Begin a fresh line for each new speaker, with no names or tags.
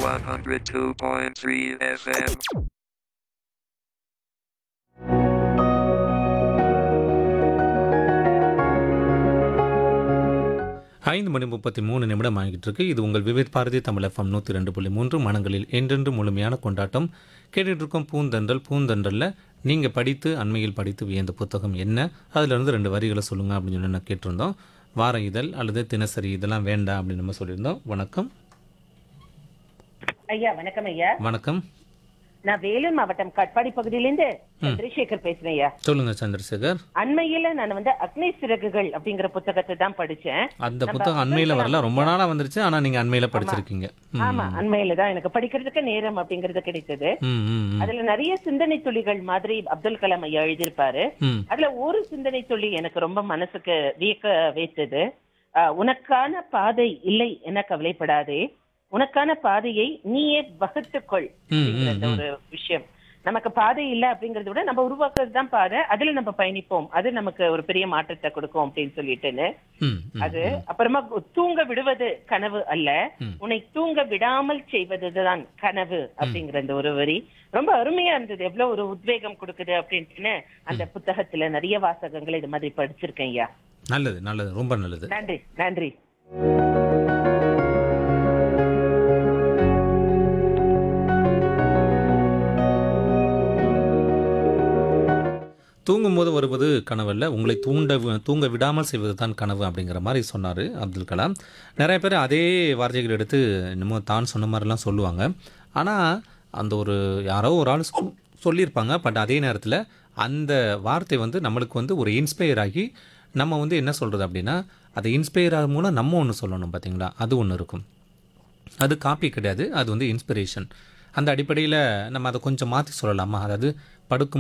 102.3 FM.
ஐந்து மணி முப்பத்தி மூணு நிமிடம் ஆகிட்டு இருக்கு இது உங்கள் விவேத் பாரதி தமிழ் எஃப்எம் நூற்றி ரெண்டு புள்ளி மூன்று மனங்களில் என்றென்று முழுமையான கொண்டாட்டம் கேட்டுட்டு இருக்கோம் பூந்தன்றல் பூந்தன்றல்ல நீங்கள் படித்து அண்மையில் படித்து வியந்த புத்தகம் என்ன அதுல இருந்து ரெண்டு வரிகளை சொல்லுங்கள் அப்படின்னு சொல்லி நான் கேட்டிருந்தோம் வார இதழ் அல்லது தினசரி இதெல்லாம் வேண்டாம் அப்படின்னு நம்ம சொல்லியிருந்தோம் வணக்கம்
ஐயா வணக்கம் ஐயா
வணக்கம்
நான் வேலூர் மாவட்டம் கட்பாடி பகுதியிலிருந்து சந்திரசேகர் பேசுறேன் ஐயா
சொல்லுங்கள் சந்திரசேகர்
அண்மையில நான் வந்து அக்னி சிறகுகள் அப்படிங்கிற புத்தகத்தை தான் படிச்சேன்
அந்த புத்தகம் அண்மையில் வரல ரொம்ப நாளாக வந்துருச்சு ஆனால் நீங்கள் அண்மையில் படிச்சிருக்கீங்க ம்
ஆமா அண்மையில தான் எனக்கு படிக்கிறதுக்கு நேரம் அப்படிங்கிறது கிடைத்தது
ம் ம் ம்.
அதுல நிறைய சிந்தனை துளிகள் மாதிரி அப்துல் கலாம் ஐயா எழுதியிருப்பாரு
ம்
அதுல ஒரு சிந்தனை துளி எனக்கு ரொம்ப மனசுக்கு வியக்க வைத்தது ஆஹ், உனக்கான பாதை இல்லை என கவலைப்படாதே உனக்கான பாதையை நீயே வகுத்துக்கொள் அப்படிங்கிற அந்த ஒரு விஷயம் நமக்கு பாதை இல்ல அப்படிங்கறத விட நம்ம உருவாக்குறது தான் பாதை அதுல நம்ம பயணிப்போம் அது நமக்கு ஒரு பெரிய மாற்றத்தை கொடுக்கும் அப்படின்னு சொல்லிட்டுன்னு
ம் ம்
அது அப்புறமா தூங்க விடுவது கனவு அல்ல
ம்.
உன்னை தூங்க விடாமல் செய்வதுதான் கனவு அப்படிங்கிற அந்த ஒரு வரி ரொம்ப அருமையா இருந்தது எவ்வளவு ஒரு உத்வேகம் கொடுக்குது அப்படின்ட்டுன்னு அந்த புத்தகத்துல நிறைய வாசகங்கள் இது மாதிரி படிச்சிருக்கேன் ஐயா
நல்லது நல்லது ரொம்ப நல்லது
நன்றி நன்றி
தூங்கும்போது வருவது கனவல்ல உங்களை தூண்ட வி- தூங்க விடாமல் செய்வது தான் கனவு அப்படிங்கிற மாதிரி சொன்னார் அப்துல் கலாம் நிறைய பேர் அதே வார்த்தைகள் எடுத்து இன்னமும் தான் சொன்ன மாதிரிலாம் சொல்லுவாங்க ஆனால் அந்த ஒரு யாரோ ஒரு ஆள் சொ- சொல்லியிருப்பாங்க பட் அதே நேரத்தில் அந்த வார்த்தை வந்து நம்மளுக்கு வந்து ஒரு இன்ஸ்பயர் ஆகி நம்ம வந்து என்ன சொல்கிறது அப்படின்னா அதை இன்ஸ்பயர் ஆகும் மூலம் நம்ம ஒன்று சொல்லணும் பார்த்தீங்களா அது ஒன்று இருக்கும் அது காப்பி கிடையாது அது வந்து இன்ஸ்பிரேஷன் அந்த அடிப்படையில் நம்ம அதை கொஞ்சம் மாற்றி சொல்லலாமா அதாவது படுக்கும்